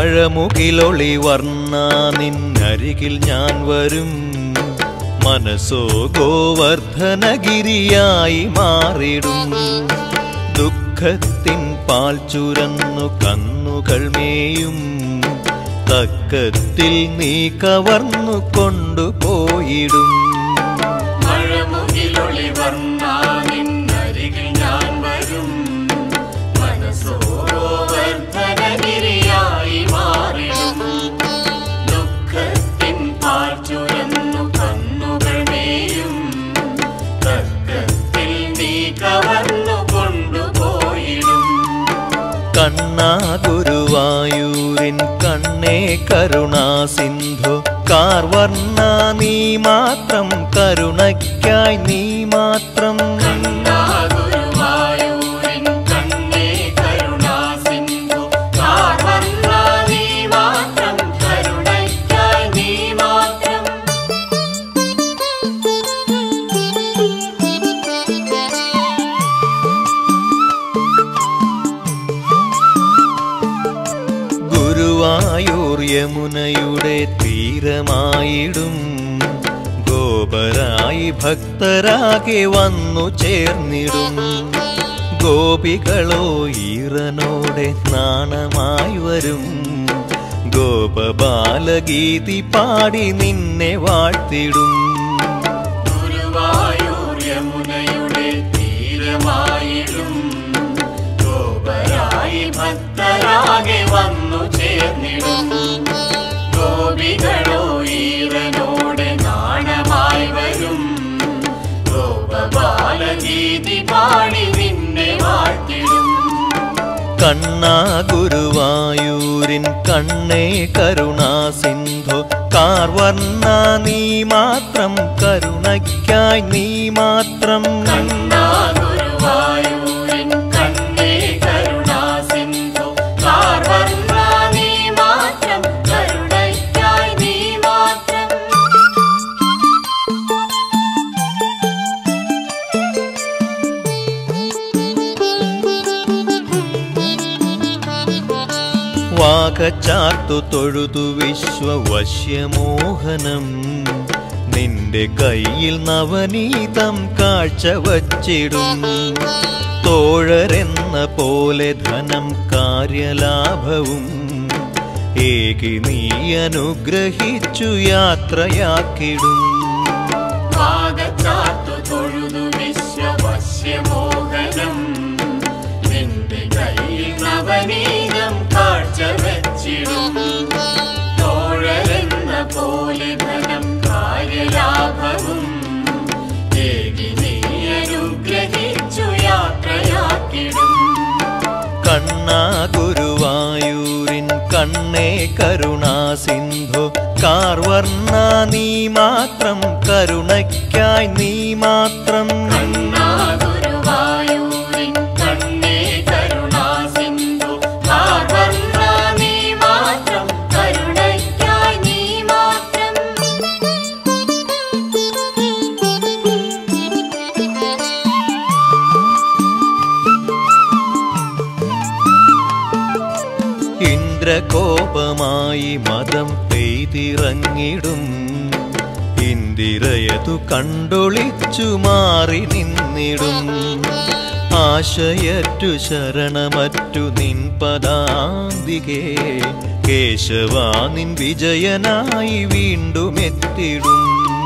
മഴമുകിലൊളി വർണ്ണ നിന്നരികിൽ ഞാൻ വരും മനസ്സോ ഗോവർദ്ധനഗിരിയായി മാറിടും ദുഃഖത്തിൻ പാൽ ചുരന്നു കന്നുകൾ മേയും തക്കത്തിൽ നീ കവർന്നു കൊണ്ടുപോയിടും മഴമുകിലൊളി വർണ്ണാനിന്നരികിൽ ഞാൻ വരും മനസ്സോവർദ്ധനഗിരിയായി മാറിടും ദുഃഖത്തിൻ പാൽ ചുരന്നു കണ്ണുകൾ മേയും തർക്കത്തിൽ നീ കവർന്നു കൊണ്ടുപോയിടും കണ്ണാ ഗുരുവായൂരിൻ കണ്ണേ കരുണാ സിന്ധു കാർവർണ്ണ നീ മാത്രം കരുണയ്ക്കായി നീ മാത്രം കണ്ണാ ഗുരുവായൂരിൻ കണ്ണേ കരുണാസിന്ധു കാർവർണ്ണ നീ മാത്രം കരുണയ്ക്കായി നീ മാത്രം ഗുരുവായൂർ യമുനയുടെ തീരമായിടും ഗോപരായി ഭക്തരാകെ വന്നു ചേർന്നിടും ഗോപികളോ ഈറനോടെ നാണമായി വരും ഗോപബാലഗീതി പാടി നിന്നെ വാഴ്ത്തിടും ഗുരുവായൂർ യമുനയുടെ തീരമായിടും ഗോപരായി ഭക്തരാകെ വന്നു ചേർന്നിടും ഗോപികളോ ഈറനോടെ നാണമായി വരും ഗോപബാലഗീതി പാടി നിന്നെ വാഴ്ത്തിടും കണ്ണാ ഗുരുവായൂരിൻ കണ്ണേ കരുണാ സിന്ധു കാർവർണ്ണ നീ മാത്രം കരുണയ്ക്കായി നീ മാത്രം കണ്ണാ ഗുരുവായൂരിൻ കണ്ണേ കരുണാസിന്ധു കാർവർണ്ണ നീ മാത്രം കരുണയ്ക്കായി നീ മാത്രം വാകച്ചാർത്തു തൊഴുതു വിശ്വവശ്യമോഹനം നിന്റെ കയ്യിൽ നവനീതം കാഴ്ചവച്ചിടും തോഴരെന്ന പോലെ ധനം കാര്യലാഭവും ഏകി നീ അനുഗ്രഹിച്ചു യാത്രയാക്കിടും വാഗച്ചാത്തു തൊഴുതു വിശ്വവശ്യമോഹനം നിന്റെ കയ്യിൽ നവനീതം കാഴ്ച വെച്ചിടും തോഴരെന്ന പോലെ ധനം കാര്യലാഭവും ഏകി നീ അനുഗ്രഹിച്ചു യാത്രയാക്കിടും കണ്ണാ ഗുരുവായൂരിൻ കണ്ണേ കരുണാ സിന്ധു കാർവർണ്ണ നീ മാത്രം കരുണയ്ക്കായി നീ മാത്രം കണ്ണാ ഗുരുവായൂരിൻ കണ്ണേ കരുണാസിന്ധു കാർവർണ്ണ നീ മാത്രം കരുണയ്ക്കായി നീ മാത്രം ഇന്ദ്രകോപമായി മതം പെയ്തിറങ്ങിടും ഇന്ദിരയതു കണ്ടൊളിച്ചു മാറി നിന്നിടും ആശയറ്റു ശരണമറ്റു നിൻ പദാന്തികേ കേശവാ നിൻ വിജയനായി വീണ്ടും എത്തിടും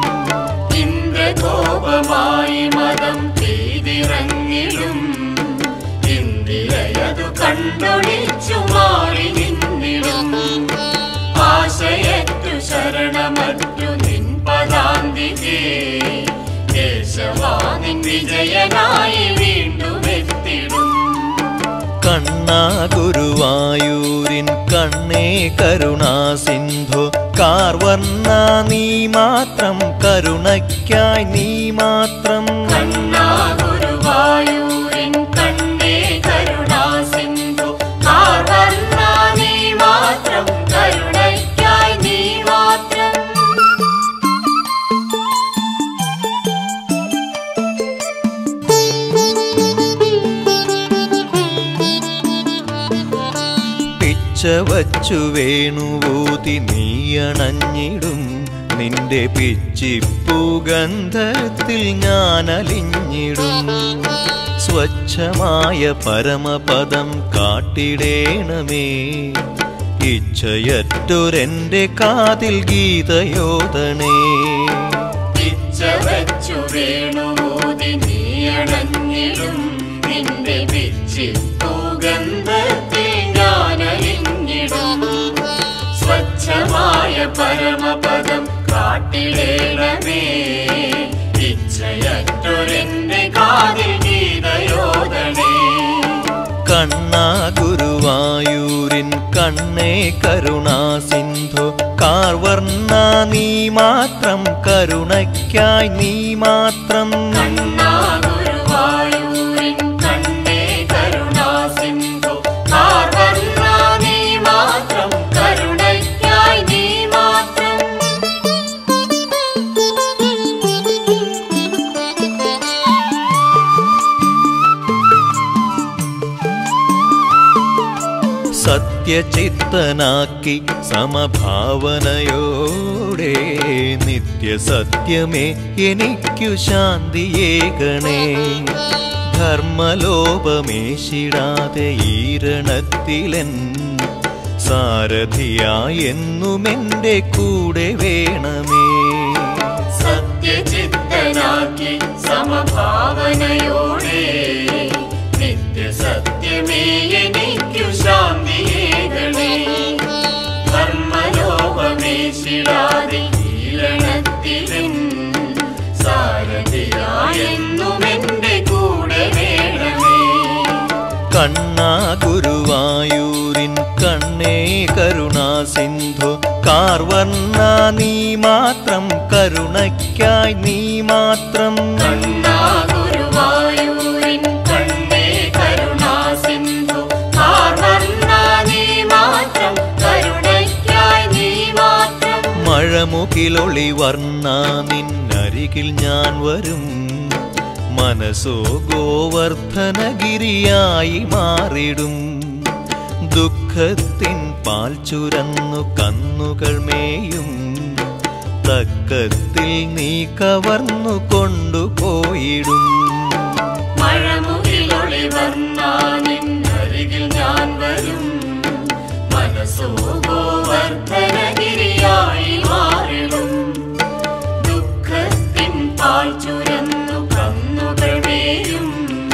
ഇന്ദ്രകോപമായി മതം പെയ്തിറങ്ങിടും ഇന്ദിരയതു കണ്ടൊളിച്ചു മാറി നിന്നിടും ആശയറ്റു ശരണമറ്റു നിൻ പദാന്തികേ കേശവാ നിൻ വിജയനായി വീണ്ടും എത്തിടും കണ്ണാ ഗുരുവായൂരിൻ കണ്ണേ കരുണാ സിന്ധു കാർവർണ്ണ നീ മാത്രം കരുണയ്ക്കായി നീ മാത്രം കണ്ണാ ഗുരുവായൂരിൻ കണ്ണേ കരുണാസിന്ധു കാർവർണ്ണ നീ മാത്രം കരുണയ്ക്കായി നീ മാത്രം ഇച്ഛ വച്ചു വേണുവൂതി നീയണഞ്ഞിടും നിന്റെ പിച്ചിപ്പുഗന്ധത്തിൽ ഞാൻ അലിഞ്ഞിടും സ്വച്ഛമായ പരമപദം കാട്ടിടേണമേ ഇച്ഛയറ്റൊരെന്റെ കാതിൽ ഗീതയോദണേ ഇച്ഛ വച്ചു വേണുമൂതി നീയണഞ്ഞിടും നിന്റെ പിച്ചിപ്പുഗന്ധത്തിൽ ഞാനലിഞ്ഞിടും സ്വച്ഛമായ പരമപദം കാട്ടിടേണമേ ഇച്ഛയറ്റൊരെന്റെ കാതിൽ ഗീതയോദനേ കണ്ണാ ഗുരുവായൂരിൻ കണ്ണേ കരുണാ സിന്ധു കാർവർണ്ണ നീ മാത്രം കരുണയ്ക്കായി നീ മാത്രം കണ്ണാ ഗുരുവായൂരിൻ കണ്ണേ കരുണാസിന്ധു കാർവർണ്ണ നീ മാത്രം കരുണയ്ക്കായി നീ മാത്രം സത്യചിത്തനാക്കി സമഭാവനയോടെ നിത്യസത്യമേ എനിക്കു ശാന്തിയേകണേ ധർമ്മലോപമേശിടാതെ ഈരണത്തിലൻ സാരഥിയായി എന്നുമെന്റെ കൂടെ വേണമേ സത്യചിത്തനാക്കി സമഭാവനയോടെ നിത്യസത്യമേ എനിക്കു ശാന്തിയേകണേ ധർമ്മലോപമേശിടാതെ ഈരണത്തിലും സാരഥിയായെന്നും എന്റെ കൂടെ വേണമേ കണ്ണാ ഗുരുവായൂരിൻ കണ്ണേ കരുണാ സിന്ധു കാർവർണ്ണ നീ മാത്രം കരുണയ്ക്കായി നീ മാത്രം കണ്ണാ ഗുരുവായൂരിൻ കണ്ണേ കരുണാസിന്ധു കാർവർണ്ണ നീ മാത്രം കരുണയ്ക്കായി നീ മാത്രം മഴമുകിലൊളി വർണ്ണ നിന്നരികിൽ ഞാൻ വരും മനസ്സോ ഗോവർദ്ധനഗിരിയായി മാറിടും ദുഃഖത്തിൻ പാൽ ചുരന്നു കന്നുകൾ മേയും തക്കത്തിൽ നീ കവർന്നു കൊണ്ടുപോയിടും മഴമുകിലൊളി വർണ്ണാനിന്നരികിൽ ഞാൻ വരും മനസ്സോ ഗോവർദ്ധനഗിരിയായി മാറിടും ദുഃഖത്തിൻ പാൽ ചുരന്നു കന്നുകൾ മേയും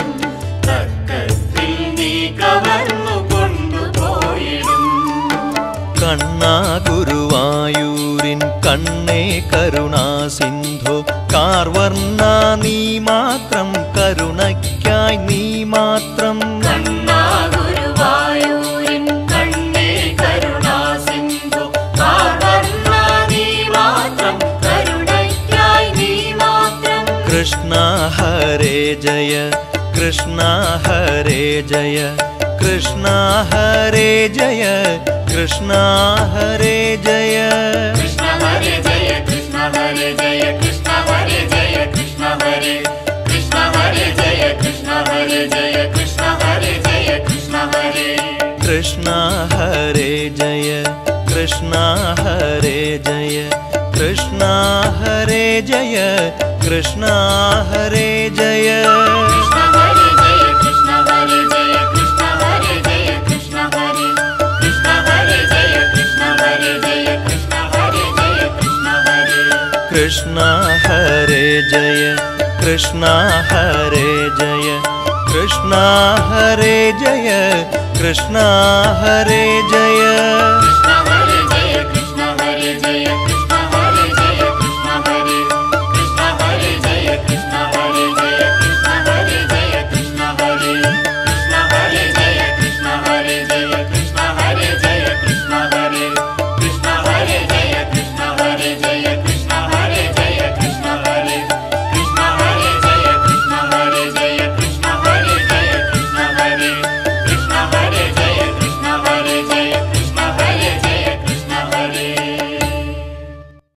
തക്കത്തിൽ നീ കവർന്നു കൊണ്ടുപോയിടും കണ്ണാ ഗുരുവായൂരിൻ കണ്ണേ കരുണാ സിന്ധു കാർവർണ്ണ നീ മാത്രം കരുണയ്ക്കായി നീ മാത്രം കണ്ണാ ഗുരുവായൂരിൻ കണ്ണേ കരുണാസിന്ധു കാർവർണ്ണ നീ മാത്രം കരുണയ്ക്കായി നീ മാത്രം കൃഷ്ണ ഹരേ ജയ കൃഷ്ണ ഹരേ ജയ കൃഷ്ണ ഹരേ ജയ കൃഷ്ണ ഹരേ ജയ കൃഷ്ണ ഹരേ ജയ കൃഷ്ണ ഹരേ ജയ കൃഷ്ണ ഹരേ ജയ കൃഷ്ണ ഹരേ കൃഷ്ണ ഹരേ ജയ കൃഷ്ണ ഹരേ ജയ കൃഷ്ണ ഹരേ ജയ കൃഷ്ണ ഹരേ കൃഷ്ണ ഹരേ ജയ കൃഷ്ണ ഹരേ ജയ കൃഷ്ണ ഹരേ ജയ കൃഷ്ണ ഹരേ ജയ കൃഷ്ണ ഹരേ ജയ കൃഷ്ണ ഹരേ ജയ കൃഷ്ണ ഹരേ ജയ കൃഷ്ണ ഹരേ കൃഷ്ണ ഹരേ ജയ കൃഷ്ണ ഹരേ ജയ കൃഷ്ണ ഹരേ ജയ കൃഷ്ണ ഹരേ കൃഷ്ണ ഹരേ ജയ കൃഷ്ണ ഹരേ ജയ കൃഷ്ണ ഹരേ ജയ കൃഷ്ണ ഹരേ